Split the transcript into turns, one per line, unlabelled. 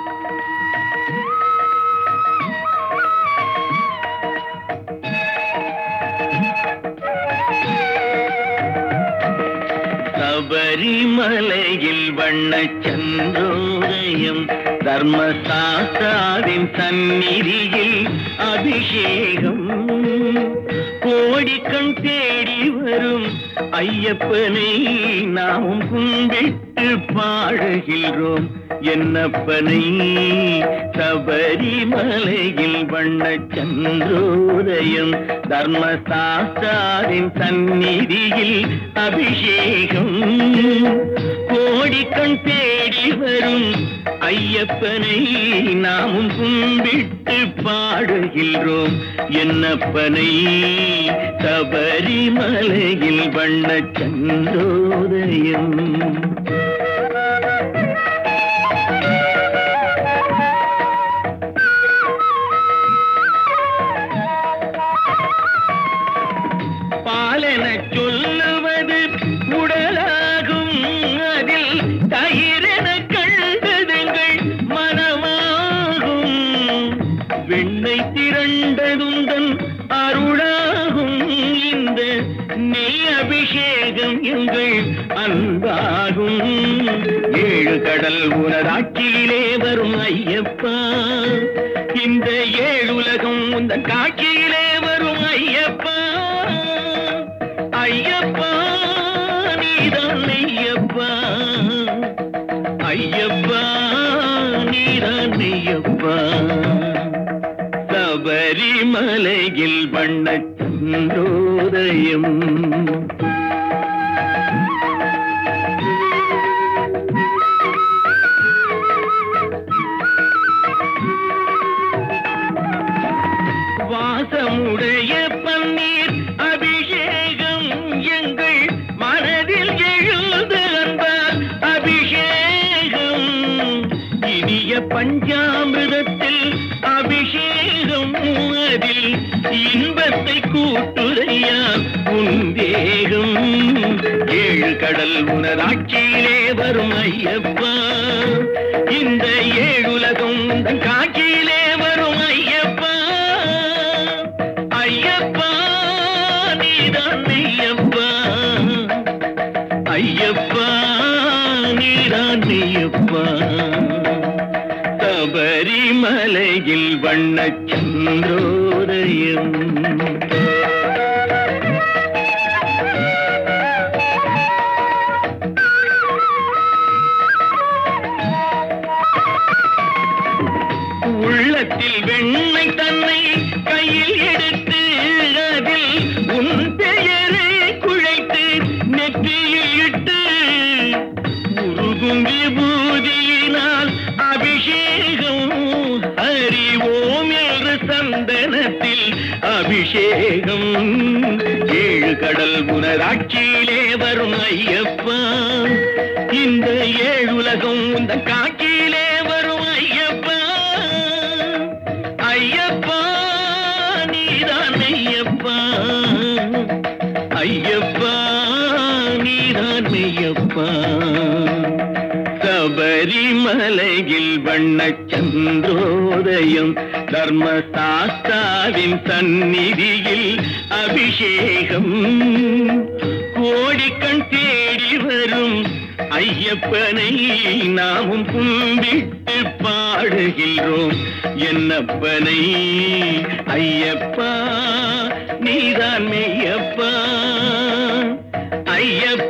சபரிமலையில் வண்ண சந்திரோதயம் தர்மசாஸ்திராவின் சந்நிதியில் அபிஷேகம் கோடிக்கண் தேடி வரும் ஐயப்பனை நாமும் கும்பிட்டு பாடுகின்றோம் என்னப்பனை சபரிமலையில் வண்ண சந்திரோதயம் தர்மசாஸ்திராவின் சந்நிதியில் அபிஷேகம் கோடிக்கண் தேடி வரும் ஐயப்பனை நாமும் கும்பிட்டு பாடுகின்றோம் என்னப்பனை சபரிமலையில் வண்ண சந்திரோதயம் பாலென சொல்லுவது உடலாகும் அதில் தயிரென கண்டதுங்கள் மனமாகும் வெண்ணை திரண்டதுந்தன் அருளாகும் இந்த நெய் அபிஷேகம் எங்கள் அன்பாகும் ஏழு கடல் உனதாட்சியிலே வரும் ஐயப்பா இந்த ஏழுலகம் உந்தன் காட்சியிலே வரும் ஐயப்பா ஐயப்பா நீதான் ஐயப்பா ஐயப்பா நீதான் ஐயப்பா சபரிமலையில் வண்ண சந்திரோதயம் வாசமுடைய பன்னீர் அபிஷேகம் எங்கள் மனதில் எழுந்து அன்பால் அபிஷேகம் இனிய பஞ்சாமிரத்தில் அபிஷேகம் அதில் இன்பத்தை கூட்டுரையா உந்தேகம் ஏழு கடல் உனதாட்சியிலே வரும் ஐயப்பா இந்த ஏழுலகம் உந்தன் காட்சியிலே வரும் ஐயப்பா ஐயப்பா நீதான் ஐயப்பா ஐயப்பா நீதான் ஐயப்பா சபரிமலையில் வண்ண சந்திரோதயம் உள்ளத்தில் வெண்ணை தன்னை கையில் எடுத்து அதில் உன் பெயரை குழைத்து நெற்றியில் இட்டு உருகும் விபூதியினால் அபிஷேகம் அறிவோம் என்று சந்தனத்தில் அபிஷேகம் ஏழு கடல் உனராட்சியிலே வரும் ஐயப்பா இந்த ஏழுலகம் இந்த காட்சியிலே வரும் ஐயப்பா ஐயப்பா நீதான் ஐயப்பா ஐயப்பா நீதான் ஐயப்பா சபரிமலையில் வண்ண சந்திரோதயம் தர்மசாஸ்தாவின் சந்நிதியில் அபிஷேகம் கோடிக்கண் தேடி வரும் ஐயப்பனை நாமும் கும்பிட்டு பாடுகின்றோம் என்னப்பனை ஐயப்பா நீதான் மெய்யப்பா ஐயப்பா